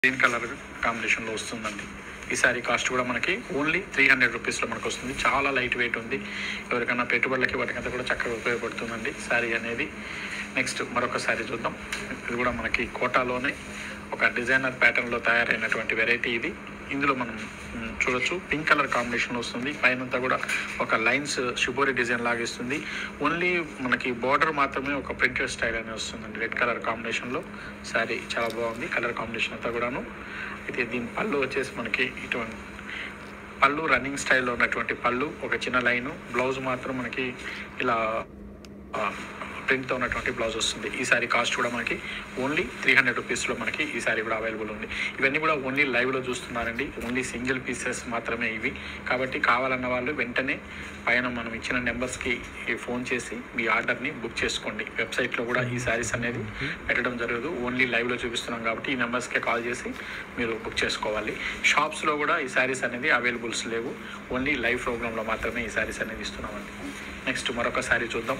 Green colour కాంబినేషన్లో వస్తుందండి ఈ శారీ కాస్ట్ కూడా మనకి ఓన్లీ త్రీ హండ్రెడ్ రూపీస్లో మనకు వస్తుంది చాలా లైట్ వెయిట్ ఉంది ఎవరికైనా పెట్టుబడులకి వాటికంతా కూడా చక్కగా ఉపయోగపడుతుందండి శారీ అనేది నెక్స్ట్ మరొక శారీ చూద్దాం ఇది కూడా మనకి కోటాలోనే ఒక డిజైనర్ ప్యాటర్న్లో తయారైనటువంటి వెరైటీ ఇది ఇందులో మనం మ్, చూడొచ్చు పింక్ కలర్ కాంబినేషన్ వస్తుంది పైనంతా కూడా ఒక లైన్స్ షిబోరి డిజైన్ లాగా ఇస్తుంది ఓన్లీ మనకి బార్డర్ మాత్రమే ఒక ప్రింటెడ్ స్టైల్ అనేది వస్తుందండి రెడ్ కలర్ కాంబినేషన్లో శారీ చాలా బాగుంది కలర్ కాంబినేషన్ అంతా కూడాను అయితే దీని పళ్ళు వచ్చేసి మనకి ఇటువంటి పళ్ళు రన్నింగ్ స్టైల్లో ఉన్నటువంటి పళ్ళు ఒక చిన్న లైను బ్లౌజ్ మాత్రం మనకి ఇలా ప్రింట్తో ఉన్నటువంటి బ్లౌజ్ వస్తుంది ఈ సారీ కాస్ట్ కూడా మనకి ఓన్లీ త్రీ హండ్రెడ్ రూపీస్లో మనకి ఈ సారీ కూడా అవైలబుల్ ఉంది ఇవన్నీ కూడా ఓన్లీ లైవ్లో చూస్తున్నారండి ఓన్లీ సింగిల్ పీసెస్ మాత్రమే ఇవి కాబట్టి కావాలన్న వాళ్ళు వెంటనే పైన మనం ఇచ్చిన నెంబర్స్కి ఫోన్ చేసి మీ ఆర్డర్ని బుక్ చేసుకోండి వెబ్సైట్లో కూడా ఈ శారీస్ అనేది పెట్టడం జరగదు ఓన్లీ లైవ్లో చూపిస్తున్నాం కాబట్టి ఈ నెంబర్స్కే కాల్ చేసి మీరు బుక్ చేసుకోవాలి షాప్స్లో కూడా ఈ శారీస్ అనేది అవైలబుల్స్ లేవు ఓన్లీ లైవ్ ప్రోగ్రాంలో మాత్రమే ఈ శారీస్ అనేది ఇస్తున్నామండి నెక్స్ట్ మరొక శారీ చూద్దాం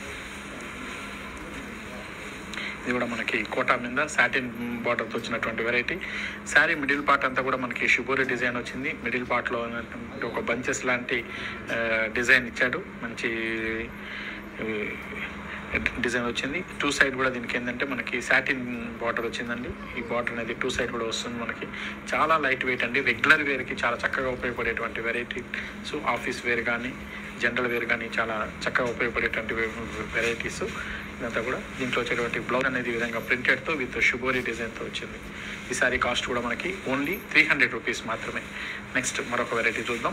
ఇది కూడా మనకి కోటా మీద సాటిన్ బార్డర్తో వచ్చినటువంటి వెరైటీ శారీ మిడిల్ పార్ట్ అంతా కూడా మనకి షుగూరి డిజైన్ వచ్చింది మిడిల్ పార్ట్లో ఒక బంచెస్ లాంటి డిజైన్ ఇచ్చాడు మంచి డిజైన్ వచ్చింది టూ సైడ్ కూడా దీనికి ఏంటంటే మనకి సాటిన్ బార్డర్ వచ్చిందండి ఈ బార్డర్ అనేది టూ సైడ్ కూడా వస్తుంది మనకి చాలా లైట్ వెయిట్ అండి రెగ్యులర్ వేర్కి చాలా చక్కగా ఉపయోగపడేటువంటి వెరైటీ సో ఆఫీస్ వేర్ కానీ జనరల్ వేర్ కానీ చాలా చక్కగా ఉపయోగపడేటువంటి వెరైటీస్ ఇదంతా కూడా దీంట్లో వచ్చేటువంటి బ్లౌజ్ అనేది ఈ విధంగా ప్రింటెడ్తో విత్ షుగోరీ డిజైన్తో వచ్చింది ఈ సారీ కాస్ట్ కూడా మనకి ఓన్లీ త్రీ హండ్రెడ్ రూపీస్ మాత్రమే నెక్స్ట్ మరొక వెరైటీ చూద్దాం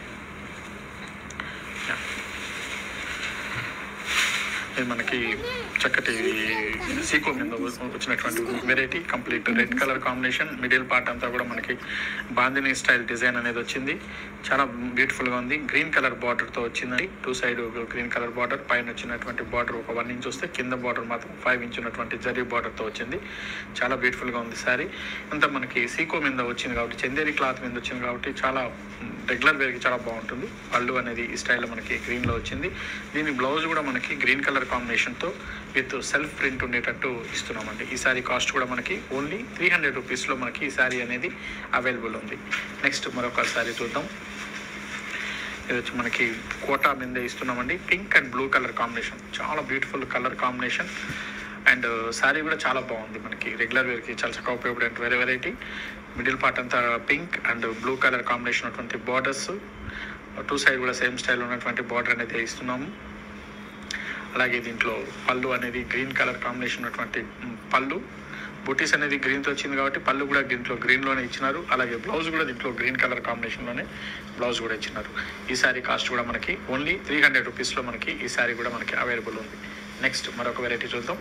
ఇది మనకి చక్కటి సీకో మీద వచ్చినటువంటి variety complete red colour combination middle part అంతా కూడా మనకి బాందిని స్టైల్ డిజైన్ అనేది వచ్చింది చాలా బ్యూటిఫుల్గా ఉంది గ్రీన్ కలర్ బార్డర్తో వచ్చింది two side green colour border పైన వచ్చినటువంటి బార్డర్ ఒక వన్ ఇంచ్ వస్తే కింద బార్డర్ మాత్రం ఫైవ్ ఇంచ్ ఉన్నటువంటి జరీ బార్డర్తో వచ్చింది చాలా బ్యూటిఫుల్గా ఉంది సారీ అంతా మనకి సీకో మీద వచ్చింది కాబట్టి చందేరి క్లాత్ మీద వచ్చింది కాబట్టి చాలా రెగ్యులర్ వేర్కి చాలా బాగుంటుంది పళ్ళు అనేది ఈ స్టైల్లో మనకి గ్రీన్లో వచ్చింది దీని బ్లౌజ్ కూడా మనకి గ్రీన్ కలర్ కాంబినేషన్తో విత్ సెల్ఫ్ ప్రింట్ ఉండేటట్టు ఇస్తున్నామండి ఈ సారీ కాస్ట్ కూడా మనకి ఓన్లీ త్రీ హండ్రెడ్ రూపీస్లో మనకి ఈ సారీ అనేది అవైలబుల్ ఉంది నెక్స్ట్ మరొక సారీ చూద్దాం ఇది వచ్చి మనకి కోటా మీద ఇస్తున్నామండి pink and blue colour combination చాలా beautiful colour combination and sari కూడా చాలా బాగుంది మనకి రెగ్యులర్ వేర్కి చాలా చక్కగా ఉపయోగపడే వేరే వెరైటీ మిడిల్ పార్ట్ అంతా pink and blue colour combination ఉన్నటువంటి బార్డర్స్ టూ సైడ్ కూడా సేమ్ స్టైల్ ఉన్నటువంటి బార్డర్ అనేది ఇస్తున్నాము అలాగే దీంట్లో పళ్ళు అనేది గ్రీన్ కలర్ కాంబినేషన్ ఉన్నటువంటి మ్, పళ్ళు బుటీస్ అనేది గ్రీన్తో వచ్చింది కాబట్టి పళ్ళు కూడా దీంట్లో గ్రీన్లోనే ఇచ్చినారు అలాగే బ్లౌజ్ కూడా దీంట్లో గ్రీన్ కలర్ కాంబినేషన్లోనే బ్లౌజ్ కూడా ఇచ్చినారు ఈ శారీ కాస్ట్ కూడా మనకి ఓన్లీ త్రీ హండ్రెడ్ రూపీస్లో మనకి ఈ శారీ కూడా మనకి అవైలబుల్ ఉంది నెక్స్ట్ మరొక వెరైటీ చూద్దాం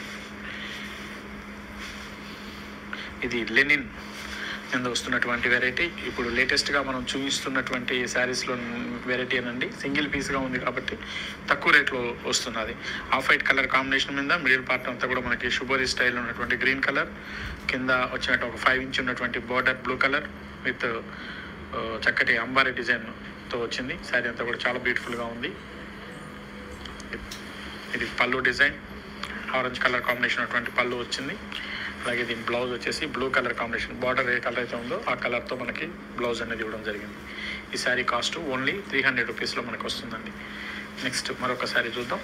ఇది లెనిన్ కింద వస్తున్నటువంటి వెరైటీ ఇప్పుడు లేటెస్ట్గా మనం చూపిస్తున్నటువంటి శారీస్లో వెరైటీ అనండి సింగిల్ పీస్గా ఉంది కాబట్టి తక్కువ రేట్లో వస్తున్నది ఆఫ్ వైట్ కలర్ కాంబినేషన్ మీద మిడిల్ పార్ట్ అంతా కూడా మనకి షుబోరీ స్టైల్ ఉన్నటువంటి గ్రీన్ కలర్ కింద వచ్చినట్టు ఒక ఫైవ్ ఇంచ్ ఉన్నటువంటి బార్డర్ బ్లూ కలర్ విత్ చక్కటి అంబారీ డిజైన్తో వచ్చింది శారీ అంతా కూడా చాలా బ్యూటిఫుల్గా ఉంది ఇది పళ్ళు డిజైన్ ఆరెంజ్ కలర్ కాంబినేషన్ అటువంటి పళ్ళు వచ్చింది అలాగే దీని బ్లౌజ్ వచ్చేసి బ్లూ కలర్ కాంబినేషన్ బార్డర్ ఏ కలర్ అయితే ఉందో ఆ కలర్తో మనకి బ్లౌజ్ అనేది ఇవ్వడం జరిగింది ఈ sari cost only three hundred రూపీస్లో మనకు వస్తుందండి నెక్స్ట్ మరొక శారీ చూద్దాం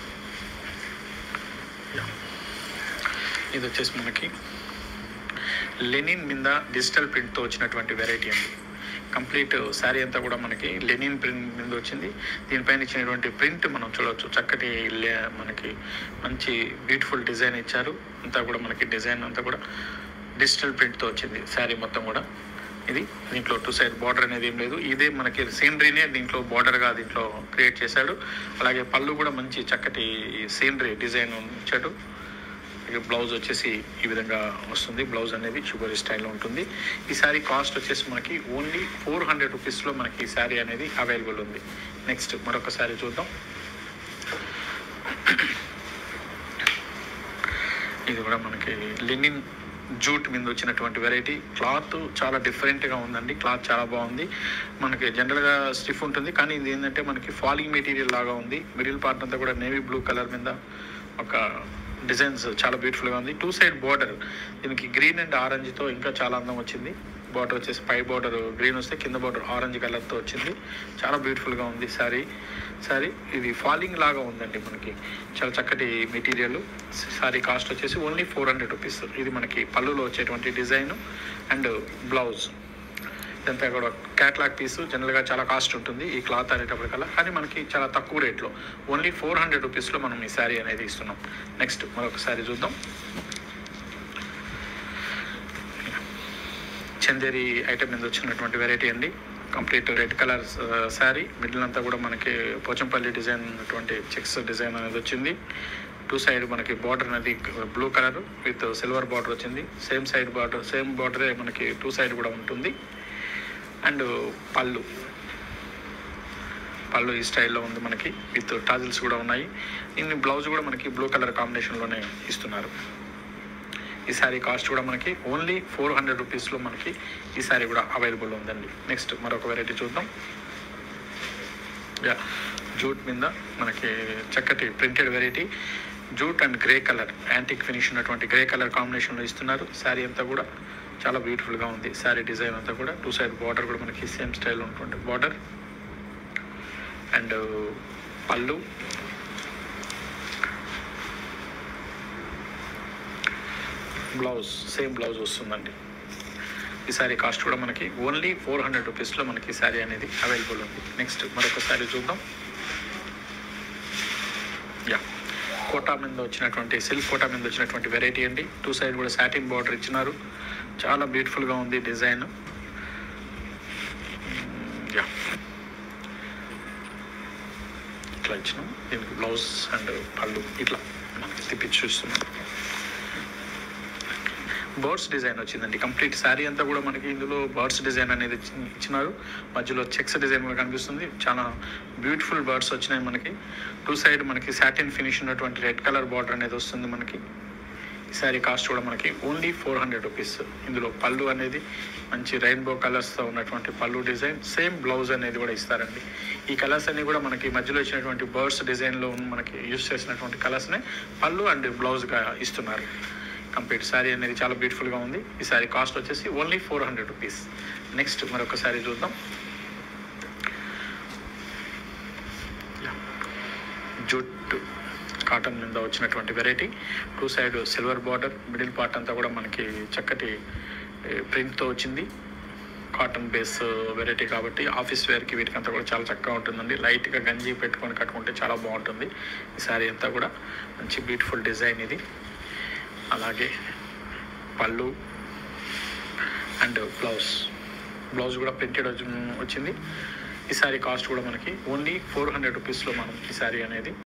Yeah. ఇది వచ్చేసి మనకి లెనిన్ మీద డిజిటల్ ప్రింట్తో వచ్చినటువంటి వెరైటీ అండి కంప్లీట్ శారీ అంతా కూడా మనకి లెనిన్ ప్రింట్ మీద వచ్చింది దీనిపైన ఇచ్చినటువంటి ప్రింట్ మనం చూడవచ్చు చక్కటి లే- మనకి మంచి బ్యూటిఫుల్ డిజైన్ ఇచ్చారు అంతా కూడా మనకి డిజైన్ అంతా కూడా డిజిటల్ ప్రింట్తో వచ్చింది శారీ మొత్తం కూడా ఇది దీంట్లో టూ సైడ్ బార్డర్ అనేది ఏం లేదు ఇదే మనకి సీనరీనే దీంట్లో బార్డర్గా దీంట్లో క్రియేట్ చేశాడు అలాగే పళ్ళు కూడా మంచి చక్కటి సీనరీ డిజైన్ ఇచ్చాడు ఇక బ్లౌజ్ వచ్చేసి ఈ విధంగా వస్తుంది బ్లౌజ్ అనేది షుగర్ స్టైల్లో ఉంటుంది ఈ శారీ కాస్ట్ వచ్చేసి మనకి ఓన్లీ ఫోర్ హండ్రెడ్ రూపీస్లో మనకి ఈ శారీ అనేది అవైలబుల్ ఉంది నెక్స్ట్ మరొక శారీ చూద్దాం ఇది కూడా మనకి లెనిన్ జూట్ మీద వచ్చినటువంటి వెరైటీ క్లాత్ చాలా డిఫరెంట్గా ఉందండి క్లాత్ చాలా బాగుంది మనకి జనరల్గా స్టిఫ్ ఉంటుంది కానీ ఇది ఏంటంటే మనకి ఫాలింగ్ మెటీరియల్ లాగా ఉంది మిడిల్ పార్ట్ అంతా కూడా నేవీ బ్లూ కలర్ మీద ఒక డిజైన్స్ చాలా బ్యూటిఫుల్గా ఉంది టూ సైడ్ బార్డర్ దీనికి గ్రీన్ అండ్ ఆరెంజ్తో ఇంకా చాలా అందం వచ్చింది బార్డర్ వచ్చేసి పై బార్డర్ గ్రీన్ వస్తే కింద బార్డర్ ఆరెంజ్ కలర్తో వచ్చింది చాలా బ్యూటిఫుల్గా ఉంది శారీ శారీ ఇది ఫాలింగ్ లాగా ఉందండి మనకి చాలా చక్కటి మెటీరియల్ శారీ కాస్ట్ వచ్చేసి ఓన్లీ ఫోర్ హండ్రెడ్ రూపీస్ ఇది మనకి పళ్ళులో వచ్చేటువంటి డిజైన్ అండ్ బ్లౌజ్ ఇదంతా కూడా క్యాట్లాగ్ పీస్ జనరల్గా చాలా కాస్ట్ ఉంటుంది ఈ క్లాత్ అనేటప్పటికల్లా కానీ మనకి చాలా తక్కువ రేట్లో ఓన్లీ ఫోర్ హండ్రెడ్ రూపీస్లో మనం ఈ శారీ అనేది ఇస్తున్నాం నెక్స్ట్ మరొక శారీ చూద్దాం చందేరి ఐటమ్ మీద వచ్చినటువంటి వెరైటీ అండి complete red colour sari middle అంతా కూడా మనకి పోచంపల్లి డిజైన్ ఉన్నటువంటి చెక్స్ డిజైన్ అనేది వచ్చింది టూ సైడ్ మనకి బార్డర్ అనేది blue colour with silver border వచ్చింది సేమ్ సైడ్ బార్డర్ సేమ్ బార్డరే మనకి టూ సైడ్ కూడా ఉంటుంది అండ్ పళ్ళు పళ్ళు ఈ స్టైల్లో ఉంది మనకి విత్ టాజిల్స్ కూడా ఉన్నాయి ఇన్ని బ్లౌజ్ కూడా మనకి బ్లూ కలర్ కాంబినేషన్లోనే ఇస్తున్నారు ఈ శారీ కాస్ట్ కూడా మనకి ఓన్లీ ఫోర్ హండ్రెడ్ రూపీస్లో మనకి ఈ శారీ కూడా అవైలబుల్ ఉందండి నెక్స్ట్ మరొక వెరైటీ చూద్దాం యా జూట్ మీద మనకి చక్కటి printed variety jute and grey colour antique finish ఉన్నటువంటి గ్రే కలర్ కాంబినేషన్లో ఇస్తున్నారు శారీ అంతా కూడా చాలా బ్యూటిఫుల్గా ఉంది శారీ డిజైన్ అంతా కూడా టూ సైడ్ బార్డర్ కూడా మనకి సేమ్ స్టైల్ ఉన్నటువంటి బార్డర్ అండ్ పళ్ళు బ్లౌజ్ సేమ్ బ్లౌజ్ వస్తుందండి ఈ శారీ కాస్ట్ కూడా మనకి ఓన్లీ ఫోర్ హండ్రెడ్ రూపీస్లో మనకి శారీ అనేది అవైలబుల్ ఉంది నెక్స్ట్ మరొక శారీ చూద్దాం యా కోటా మీద వచ్చినటువంటి సిల్క్ కోటా మీద వచ్చినటువంటి వెరైటీ అండి టూ సైడ్ కూడా సాటిన్ బార్డర్ ఇచ్చినారు చాలా బ్యూటిఫుల్గా ఉంది డిజైన్ యా ఇట్లా ఇచ్చినాం దీనికి బ్లౌజ్ అండ్ పళ్ళు ఇట్లా మనకి తిప్పించి చూస్తున్నాం బర్డ్స్ డిజైన్ వచ్చిందండి కంప్లీట్ శారీ అంతా కూడా మనకి ఇందులో బర్డ్స్ డిజైన్ అనేది ఇచ్చి- ఇచ్చినారు మధ్యలో చెక్స్ డిజైన్ కూడా కనిపిస్తుంది చాలా బ్యూటిఫుల్ బర్డ్స్ వచ్చినాయి మనకి టూ సైడ్ మనకి సాటిన్ ఫినిష్ ఉన్నటువంటి రెడ్ కలర్ బార్డర్ అనేది వస్తుంది మనకి ఈ శారీ కాస్ట్ కూడా మనకి ఓన్లీ ఫోర్ హండ్రెడ్ రూపీస్ ఇందులో పళ్ళు అనేది మంచి రెయిన్బో కలర్స్తో ఉన్నటువంటి పళ్ళు డిజైన్ సేమ్ బ్లౌజ్ అనేది కూడా ఇస్తారండి ఈ కలర్స్ అన్ని కూడా మనకి మధ్యలో ఇచ్చినటువంటి బర్డ్స్ డిజైన్లో మనకి యూస్ చేసినటువంటి కలర్స్నే పళ్ళు అండ్ బ్లౌజ్గా ఇస్తున్నారు కంప్లీట్ శారీ అనేది చాలా బ్యూటిఫుల్గా ఉంది ఈ శారీ కాస్ట్ వచ్చేసి only four hundred rupees next మరొక శారీ చూద్దాం జూట్ కాటన్ మీద వచ్చినటువంటి variety two side silver border middle part అంతా కూడా మనకి చక్కటి ప్రింట్తో వచ్చింది కాటన్ బేస్ వెరైటీ కాబట్టి ఆఫీస్ వేర్కి వీటికంతా కూడా చాలా చక్కగా ఉంటుందండి లైట్గా గంజి పెట్టుకొని కట్టుకుంటే చాలా బాగుంటుంది ఈ శారీ అంతా కూడా మంచి బ్యూటిఫుల్ డిజైన్ ఇది అలాగే పళ్ళు అండ్ బ్లౌజ్ బ్లౌజ్ కూడా ప్రింటెడ్ వచ్చింది ఈ శారీ కాస్ట్ కూడా మనకి ఓన్లీ ఫోర్ హండ్రెడ్ రూపీస్లో మనం ఈ శారీ అనేది